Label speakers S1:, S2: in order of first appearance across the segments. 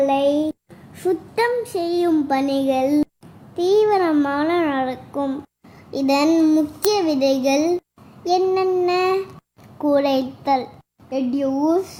S1: களை சுத்தம் செய்யும் பணிகள் தீவிரமாக நடக்கும் இதன் முக்கிய விதைகள் என்னென்ன குறைத்தல் ரெடியூஸ்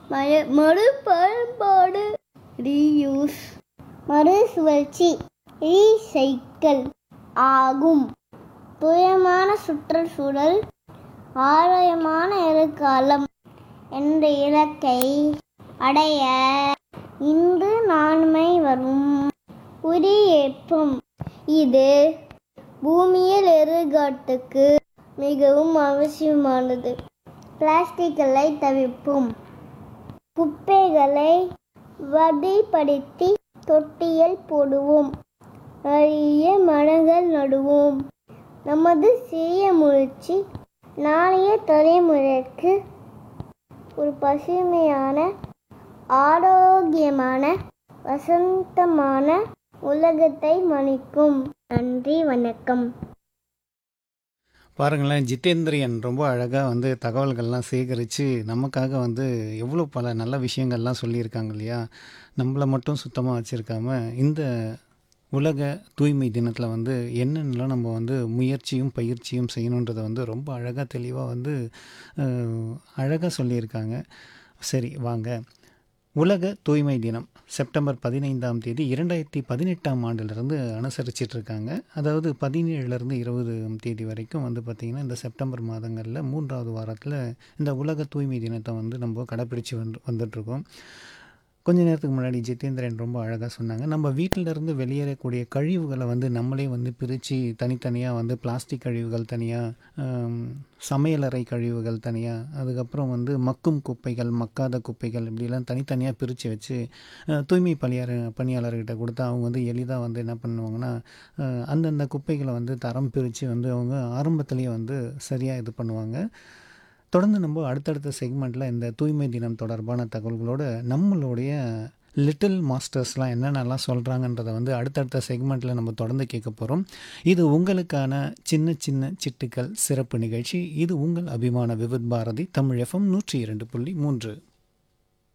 S1: மறுபயன்பாடு ரீயூஸ் மறுசுழற்சி ரீசைக்கிள் ஆகும் தூயமான சுற்றுச்சூழல் ஆரோக்கியமான எதிர்காலம் என்ற இலக்கை அடைய இன்று நான்மை வரும் உரியேற்பும் இது பூமியில் எதிர்காட்டுக்கு மிகவும் அவசியமானது பிளாஸ்டிக்களை தவிர்ப்போம் குப்பைகளை வகைப்படுத்தி தொட்டியில் போடுவோம் நிறைய மரங்கள் நடுவோம் நமது சிறிய முயற்சி நாளைய தலைமுறைக்கு ஒரு பசுமையான ஆரோக்கியமான வசந்தமான உலகத்தை மணிக்கும் நன்றி வணக்கம்
S2: பாருங்களேன் ஜிதேந்திரியன் ரொம்ப அழகாக வந்து தகவல்கள்லாம் சேகரித்து நமக்காக வந்து எவ்வளோ பல நல்ல விஷயங்கள்லாம் சொல்லியிருக்காங்க இல்லையா நம்மளை மட்டும் சுத்தமாக வச்சுருக்காம இந்த உலக தூய்மை தினத்தில் வந்து என்னென்னலாம் நம்ம வந்து முயற்சியும் பயிற்சியும் செய்யணுன்றதை வந்து ரொம்ப அழகாக தெளிவாக வந்து அழகாக சொல்லியிருக்காங்க சரி வாங்க உலக தூய்மை தினம் செப்டம்பர் பதினைந்தாம் தேதி இரண்டாயிரத்தி பதினெட்டாம் ஆண்டிலிருந்து அனுசரிச்சிட்டு இருக்காங்க அதாவது பதினேழுலேருந்து இருபதாம் தேதி வரைக்கும் வந்து பார்த்திங்கன்னா இந்த செப்டம்பர் மாதங்களில் மூன்றாவது வாரத்தில் இந்த உலக தூய்மை தினத்தை வந்து நம்ம கடைப்பிடிச்சு வந்து வந்துட்ருக்கோம் கொஞ்ச நேரத்துக்கு முன்னாடி ஜிதேந்திரன் ரொம்ப அழகாக சொன்னாங்க நம்ம வீட்டிலேருந்து வெளியேறக்கூடிய கழிவுகளை வந்து நம்மளே வந்து பிரித்து தனித்தனியாக வந்து பிளாஸ்டிக் கழிவுகள் தனியாக சமையலறை கழிவுகள் தனியாக அதுக்கப்புறம் வந்து மக்கும் குப்பைகள் மக்காத குப்பைகள் இப்படிலாம் தனித்தனியாக பிரித்து வச்சு அஹ், தூய்மை பணியாளர் பணியாளர்கிட்ட கொடுத்தா அவங்க வந்து எளிதாக வந்து என்ன பண்ணுவாங்கன்னா அஹ், அந்தந்த குப்பைகளை வந்து தரம் பிரித்து வந்து அவங்க ஆரம்பத்திலேயே வந்து சரியாக இது பண்ணுவாங்க தொடர்ந்து நம்ம அடுத்தடுத்த செக்மெண்ட்டில் இந்த தூய்மை தினம் தொடர்பான தகவல்களோட நம்மளுடைய லிட்டில் மாஸ்டர்ஸ்லாம் என்னென்னலாம் சொல்கிறாங்கன்றதை வந்து அடுத்தடுத்த செக்மெண்ட்டில் நம்ம தொடர்ந்து கேட்க போகிறோம் இது உங்களுக்கான சின்ன சின்ன சிட்டுக்கள் சிறப்பு நிகழ்ச்சி இது உங்கள் அபிமான விவித் பாரதி தமிழ் எஃப்எம் நூற்றி இரண்டு புள்ளி மூன்று